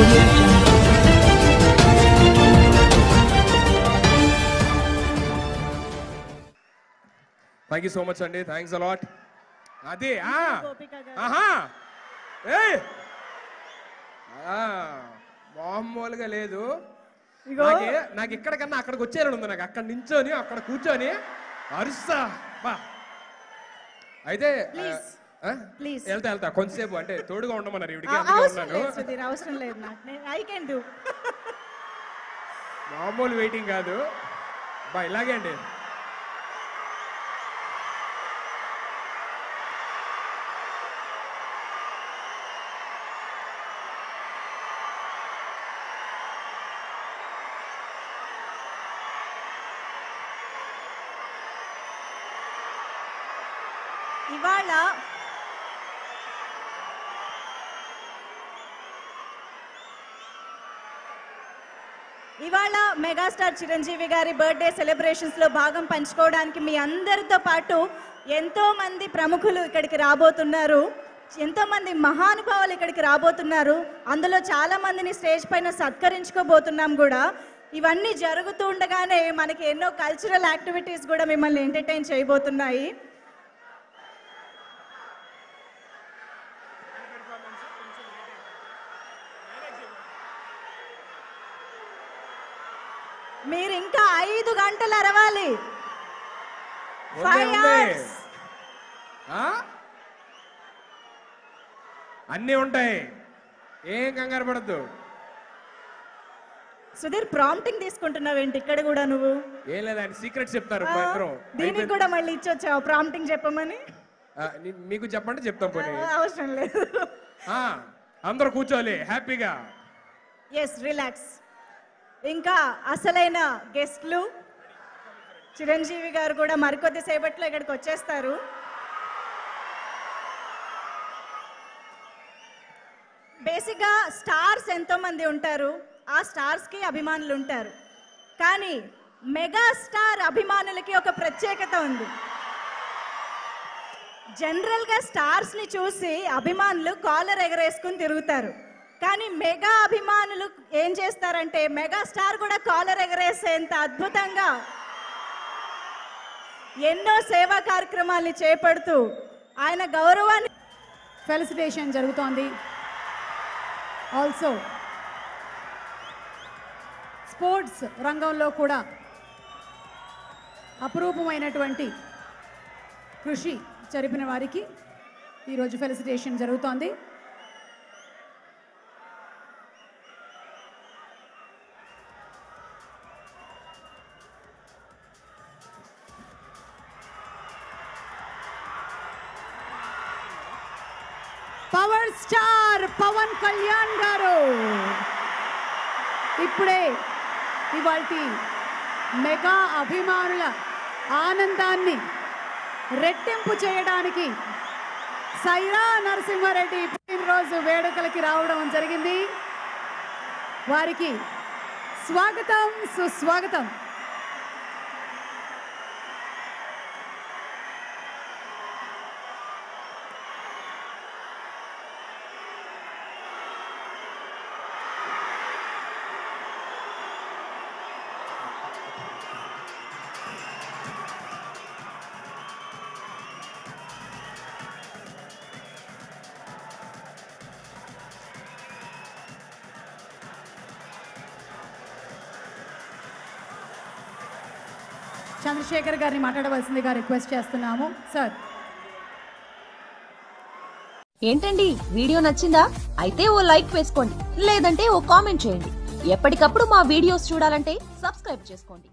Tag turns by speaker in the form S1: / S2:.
S1: audio jungle.
S2: Thank you so much అండి thanks a lot అది ఆ.
S3: గోపిక గారు.
S2: ఆహా ఏయ్ ఆ, మామూలుగా లేదు
S3: ఇగో.
S2: నాకే నాకు ఇక్కడ కన్నా అక్కడికి వచ్చేయాలని ఉంది నాకు అక్కడ నించొని అక్కడ కూర్చొని అరుస్తా బా అయితే
S3: Please. Please.
S2: వెళ్తా వెళ్తా కొంతసేపు అంటే తోడుగా ఉండమన్నారు ఇవిడికి
S3: ఆ-
S2: అందుకే
S3: అవసరం
S2: ఉన్నాను
S3: లేదు సుధీర్ అవసరం లేదు నాకు ఐ కెన్ డూ
S2: మామూలు వెయిటింగ్ కాదు బా ఇలాగే అండి
S3: ఇవాళ ఇవాళ మెగాస్టార్ చిరంజీవి గారి బర్త్డే సెలబ్రేషన్స్ లో భాగం పంచుకోవడానికి మీ అందరితో పాటు ఎంతో మంది ప్రముఖులు ఇక్కడికి రాబోతున్నారు ఎంతో మంది మహానుభావులు ఇక్కడికి రాబోతున్నారు అందులో చాలా మందిని స్టేజ్ పైన సత్కరించుకోబోతున్నాం కూడా ఇవన్నీ జరుగుతూ ఉండగానే మనకి ఎన్నో కల్చరల్ యాక్టివిటీస్ కూడా మిమ్మల్ని ఎంటర్టైన్ చేయబోతున్నాయి మీరు ఇంకా ఐదు గంటలు అరవాలి
S2: ఉంది,
S3: ఫైవ్
S2: ఉంది.
S3: అవర్స్
S2: ఆ? అన్నీ ఉంటాయి ఏం కంగారు పడద్దు
S3: సుధీర్ ప్రాంప్టింగ్ తీసుకుంటున్నావు ఏంటి ఇక్కడ కూడా నువ్వు
S2: ఏం లేదు ఆయన సీక్రెట్స్ చెప్తారు
S3: ఆ,
S2: మా ఇద్దరం
S3: దీనికి
S2: అయిపోయింది.
S3: కూడా మళ్ళీ ఇచ్చొచ్చావు ప్రాంప్టింగ్ చెప్పమని
S2: ఆ, నీ- మీకు చెప్పంటే చెప్తాం పోనీ
S3: ఆ, అవసరం లేదు
S2: ఆ, అందరూ కూర్చోవాలి హ్యాపీగా
S3: ఎస్ రిలాక్స్ ఇంకా అసలైన గెస్ట్లు చిరంజీవి గారు కూడా మరికొద్ది సేపట్లో ఇక్కడికి వచ్చేస్తారు బేసిక్గా స్టార్స్ ఎంతో మంది ఉంటారు ఆ స్టార్స్కి అభిమానులు ఉంటారు కానీ మెగా స్టార్ అభిమానులకి ఒక ప్రత్యేకత ఉంది జనరల్గా స్టార్స్ని చూసి అభిమానులు కాలర్ ఎగరేసుకుని తిరుగుతారు కానీ మెగా అభిమానులు ఏం చేస్తారంటే మెగా స్టార్ కూడా కాలర్ ఎగరేసేంత అద్భుతంగా ఎన్నో సేవా కార్యక్రమాల్ని చేపడుతూ ఆయన గౌరవాన్ని
S4: ఫెలిసిటేషన్ జరుగుతోంది ఆల్సో స్పోర్ట్స్ రంగంలో కూడా అపురూపమైనటువంటి కృషి జరిపిన వారికి ఈరోజు ఫెలిసిటేషన్ జరుగుతోంది పవర్ స్టార్ పవన్ కళ్యాణ్ గారు ఇప్పుడే ఇవాల్టి మెగా అభిమానుల ఆనందాన్ని రెట్టింపు చేయడానికి సైరా నరసింహారెడ్డి పుట్టినరోజు వేడుకలకి రావడం జరిగింది వారికి స్వాగతం సుస్వాగతం చంద్రశేఖర్ గారిని మాట్లాడవలసిందిగా రిక్వెస్ట్ చేస్తున్నాము సార్
S5: ఏంటండి వీడియో నచ్చిందా అయితే ఓ లైక్ వేసుకోండి లేదంటే ఓ కామెంట్ చేయండి ఎప్పటికప్పుడు మా వీడియోస్ చూడాలంటే సబ్స్క్రైబ్ చేసుకోండి